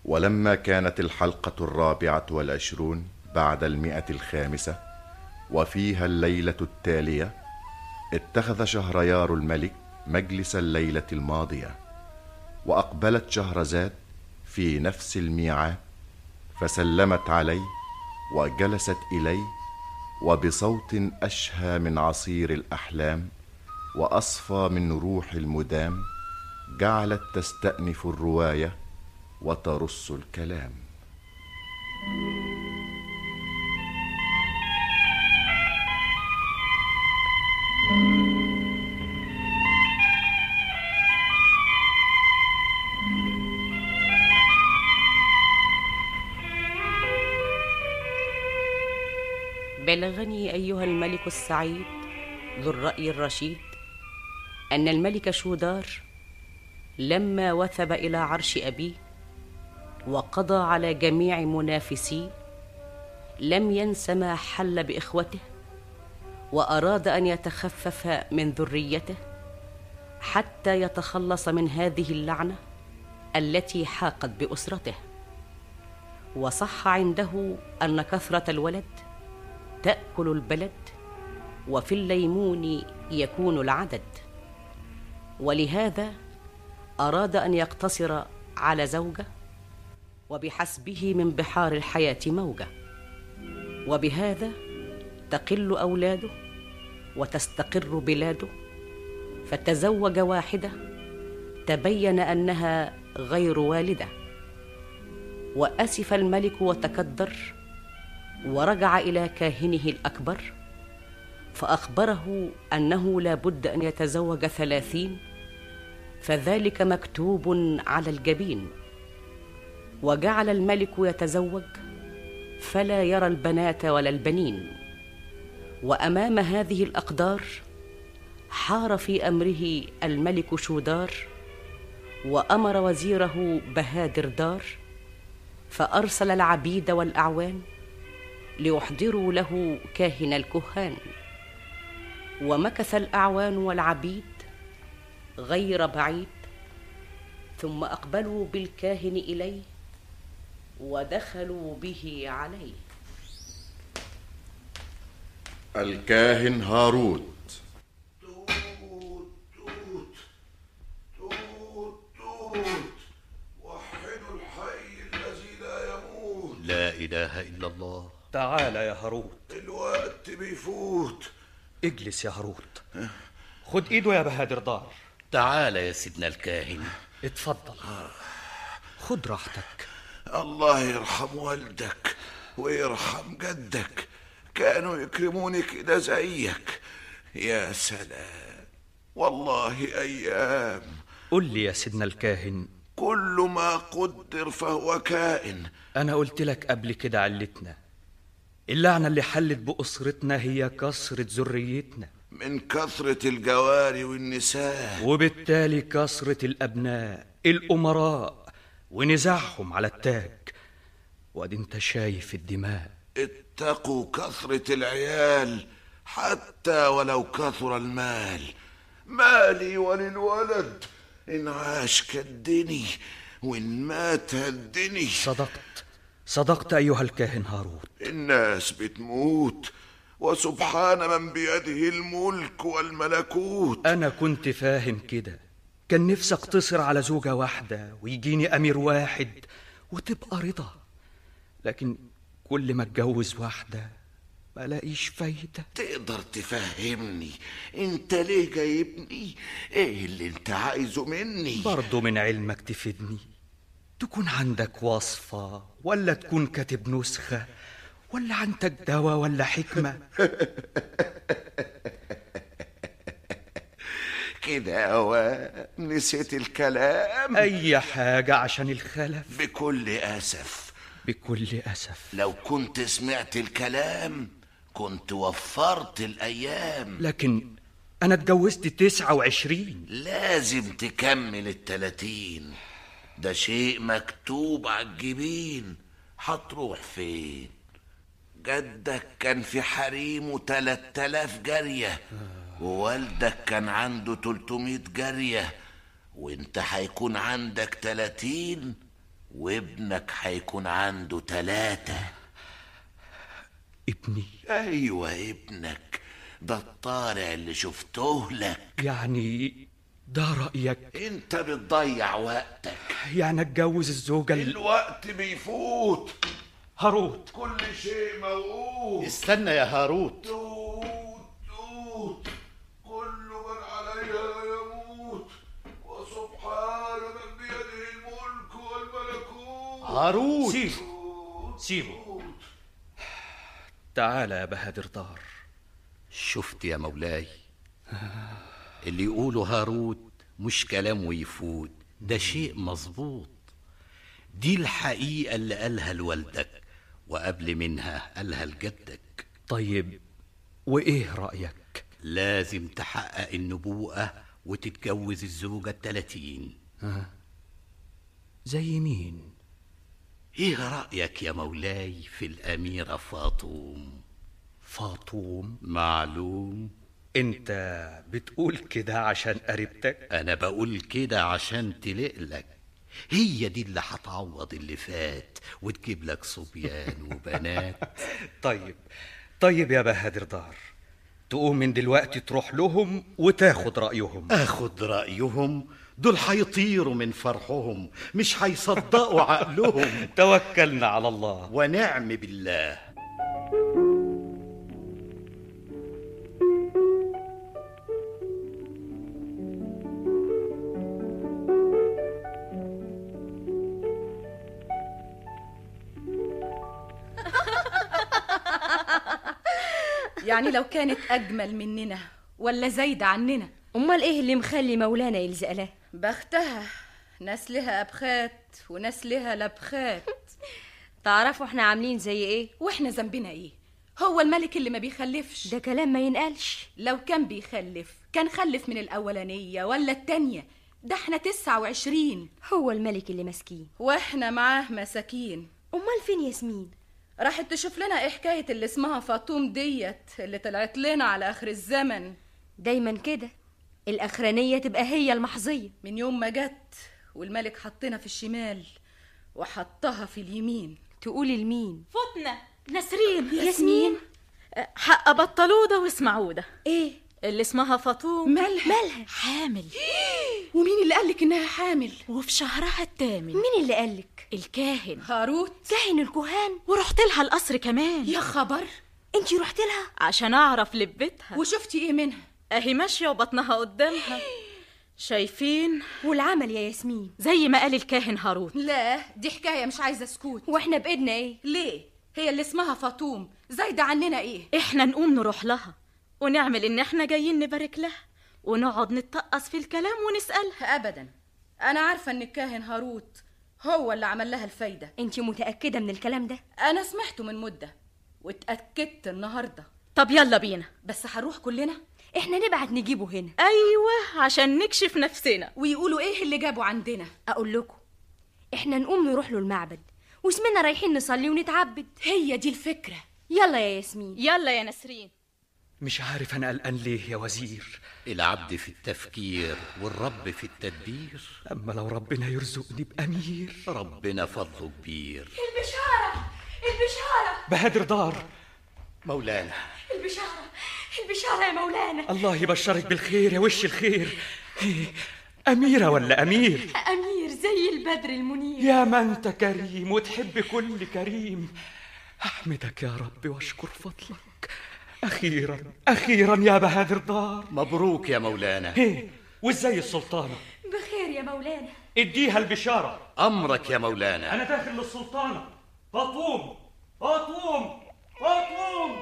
ولما كانت الحلقة الرابعة والعشرون بعد المئة الخامسة وفيها الليلة التالية اتخذ شهريار الملك مجلس الليلة الماضية وأقبلت شهرزاد في نفس الميعاد فسلمت عليه وجلست إليه وبصوت أشهى من عصير الأحلام وأصفى من روح المدام جعلت تستأنف الرواية وترص الكلام بلغني ايها الملك السعيد ذو الراي الرشيد ان الملك شودار لما وثب الى عرش ابيه وقضى على جميع منافسيه لم ينس ما حل باخوته واراد ان يتخفف من ذريته حتى يتخلص من هذه اللعنه التي حاقت باسرته وصح عنده ان كثره الولد تاكل البلد وفي الليمون يكون العدد ولهذا اراد ان يقتصر على زوجه وبحسبه من بحار الحياه موجه وبهذا تقل اولاده وتستقر بلاده فتزوج واحده تبين انها غير والده واسف الملك وتكدر ورجع الى كاهنه الاكبر فاخبره انه لا بد ان يتزوج ثلاثين فذلك مكتوب على الجبين وجعل الملك يتزوج فلا يرى البنات ولا البنين وامام هذه الاقدار حار في امره الملك شودار وامر وزيره بهادر دار فارسل العبيد والاعوان ليحضروا له كاهن الكهان ومكث الاعوان والعبيد غير بعيد ثم اقبلوا بالكاهن اليه ودخلوا به عليه الكاهن هاروت توت توت توت توت وحدوا الحي الذي لا يموت لا إله إلا الله تعال يا هاروت الوقت بيفوت اجلس يا هاروت خد ايده يا بهادر دار تعال يا سيدنا الكاهن اتفضل خد راحتك الله يرحم والدك ويرحم جدك كانوا يكرموني كده زيك يا سلام والله ايام قل لي يا سيدنا الكاهن كل ما قدر فهو كائن انا قلت لك قبل كده علتنا اللعنه اللي حلت باسرتنا هي كسره ذريتنا من كثرة الجواري والنساء وبالتالي كسره الابناء الامراء ونزاعهم على التاج وادي انت شايف الدماء اتقوا كثرة العيال حتى ولو كثر المال مالي وللولد إن عاش كدني وإن مات هدني صدقت صدقت ايها الكاهن هاروت الناس بتموت وسبحان من بيده الملك والملكوت انا كنت فاهم كده كان نفسي اقتصر على زوجه واحده ويجيني امير واحد وتبقى رضا لكن كل ما اتجوز واحده ما لاقيش فايده تقدر تفهمني انت ليه جايبني ايه اللي انت عايزه مني برضه من علمك تفيدني تكون عندك وصفة ولا تكون كاتب نسخة ولا عندك دواء ولا حكمة كده هو نسيت الكلام أي حاجة عشان الخلف بكل أسف بكل أسف لو كنت سمعت الكلام كنت وفرت الأيام لكن أنا اتجوزت تسعة وعشرين لازم تكمل التلاتين ده شيء مكتوب على الجبين هتروح فين جدك كان في حريمه تلات تلاف جارية ووالدك كان عنده تلتمية جارية وانت هيكون عندك تلاتين وابنك هيكون عنده تلاتة ابني ايوه ابنك ده الطالع اللي شفته لك يعني ده رأيك انت بتضيع وقتك يعني اتجوز الزوجة ال- الوقت بيفوت هاروت كل شيء موقوف استنى يا هاروت توت توت كل من عليها يموت وسبحان من بيده الملك والملكوت هاروت سيبه سيبه تعال يا بهادر دار شفت يا مولاي اللي يقوله هاروت مش كلام ويفوت ده شيء مظبوط دي الحقيقة اللي قالها لوالدك وقبل منها قالها لجدك طيب وإيه رأيك؟ لازم تحقق النبوءة وتتجوز الزوجة التلاتين زي مين؟ ايه رأيك يا مولاي في الأميرة فاطوم فاطوم معلوم انت بتقول كده عشان قريبتك أنا بقول كده عشان تلقلك هي دي اللي هتعوض اللي فات وتجيب لك صبيان وبنات طيب طيب يا بهادر دار تقوم من دلوقتي تروح لهم وتاخد رأيهم اخد رأيهم دول هيطيروا من فرحهم مش هيصدقوا عقلهم توكلنا على الله ونعم بالله يعني لو كانت أجمل مننا ولا زايدة عننا امال ايه اللي مخلي مولانا يلزق لها بختها نسلها أبخات ونسلها لبخات تعرفوا احنا عاملين زي ايه واحنا ذنبنا ايه هو الملك اللي ما بيخلفش ده كلام ما ينقالش لو كان بيخلف كان خلف من الأولانية ولا التانية ده احنا تسعة وعشرين هو الملك اللي مسكين واحنا معاه مساكين امال فين ياسمين راحت تشوف لنا ايه حكاية اللي اسمها فاطوم ديت اللي طلعت لنا على آخر الزمن دايما كده الاخرانيه تبقى هي المحظيه من يوم ما جت والملك حطنا في الشمال وحطها في اليمين تقولي لمين فتنة نسرين ياسمين حق بطلودة واسمعودة ايه اللي اسمها فاطوم مالها مالها حامل ومين اللي قالك انها حامل وفي شهرها الثامن مين اللي قالك الكاهن هاروت كاهن الكهان ورحت لها القصر كمان يا خبر انتي رحت لها عشان اعرف لبتها وشفتي ايه منها اهي ماشية وبطنها قدامها شايفين والعمل يا ياسمين زي ما قال الكاهن هاروت لا دي حكاية مش عايزة سكوت واحنا بايدنا ايه ليه هي اللي اسمها فاطوم زايدة عننا ايه احنا نقوم نروح لها ونعمل ان احنا جايين نبارك لها ونقعد نتقص في الكلام ونسألها ابدا انا عارفة ان الكاهن هاروت هو اللي عمل لها الفايدة انتي متاكده من الكلام ده انا سمعته من مدة واتأكدت النهاردة طب يلا بينا بس هنروح كلنا احنا نبعت نجيبه هنا ايوه عشان نكشف نفسنا ويقولوا ايه اللي جابوا عندنا اقول لكم احنا نقوم نروح له المعبد واسمنا رايحين نصلي ونتعبد هي دي الفكرة يلا يا ياسمين يلا يا نسرين مش عارف انا قلقان ليه يا وزير العبد في التفكير والرب في التدبير اما لو ربنا يرزقني بامير ربنا فضله كبير البشاره البشاره بهادر دار مولانا البشاره البشاره يا مولانا الله يبشرك بالخير يا وش الخير إيه، أميرة ولا أمير امير زي البدر المنير يا ما أنت كريم وتحب كل كريم أحمدك يا رب وأشكر فضلك أخيرا أخيرا يا بهادر دار مبروك يا مولانا إيه وإزاي السلطانة بخير يا مولانا اديها البشارة أمرك يا مولانا أنا داخل للسلطانة فاطوم فاطوم فاطوم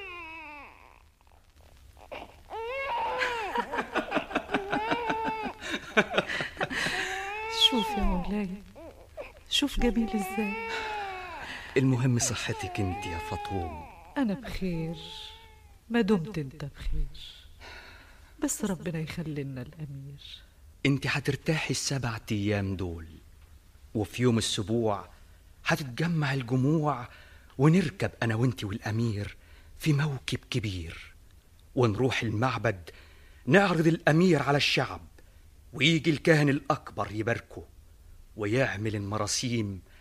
شوف يا مولاي شوف جميل ازاي المهم صحتك أنت يا فاطوم انا بخير ما دمت انت بخير بس ربنا يخلي لنا الامير أنت هترتاحي السبع أيام دول وفي يوم السبوع هتتجمع الجموع ونركب أنا وأنت والأمير في موكب كبير ونروح المعبد نعرض الأمير على الشعب ويجي الكاهن الأكبر يباركه ويعمل المراسيم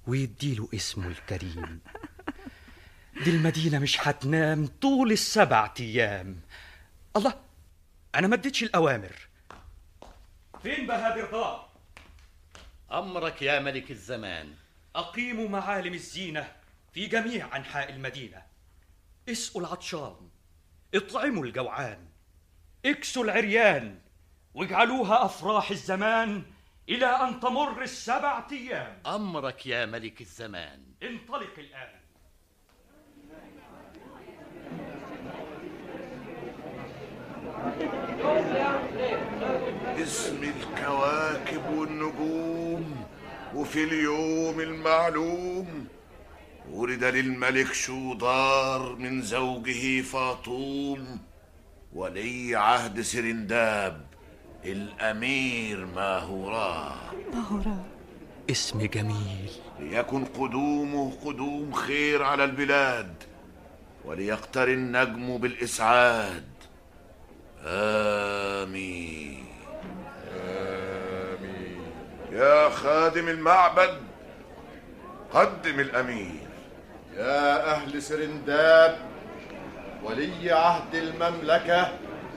ويديله اسمه الكريم دي المدينة مش هتنام طول السبع أيام الله أنا ما اديتش الأوامر فين بهادر ضاع أمرك يا ملك الزمان أقيموا معالم الزينة في جميع أنحاء المدينة اسقوا العطشان اطعموا الجوعان اكسوا العريان واجعلوها أفراح الزمان إلى أن تمر السبع أيام أمرك يا ملك الزمان انطلق الآن اسم الكواكب والنجوم وفي اليوم المعلوم ولد للملك شوضار من زوجه فاطوم ولي عهد سرنداب الأمير ماهورا مهورا اسم جميل ليكن قدومه قدوم خير على البلاد وليقتر النجم بالإسعاد آمين آمين يا خادم المعبد قدم الأمير يا أهل سرنداب ولي عهد المملكة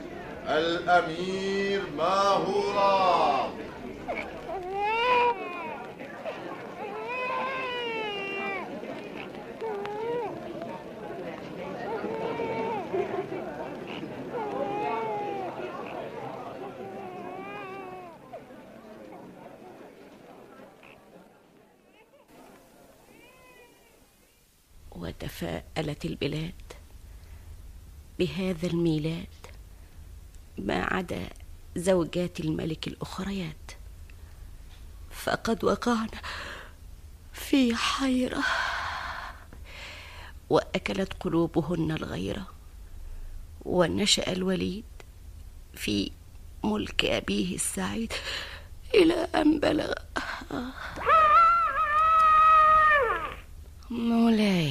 الأمير ماهورا وتفاءلت البلاد بهذا الميلاد ما عدا زوجات الملك الأخريات فقد وقعنا في حيرة وأكلت قلوبهن الغيرة ونشأ الوليد في ملك أبيه السعيد إلى أن بلغ مولاي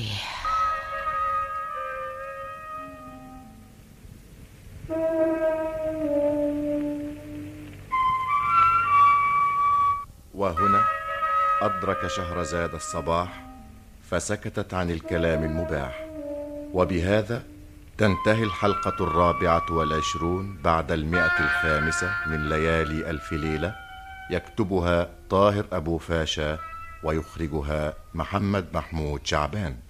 وهنا أدرك شهرزاد الصباح فسكتت عن الكلام المباح وبهذا تنتهي الحلقة الرابعة والعشرون بعد المئة الخامسة من ليالي ألف ليلة يكتبها طاهر أبو فاشا ويخرجها محمد محمود شعبان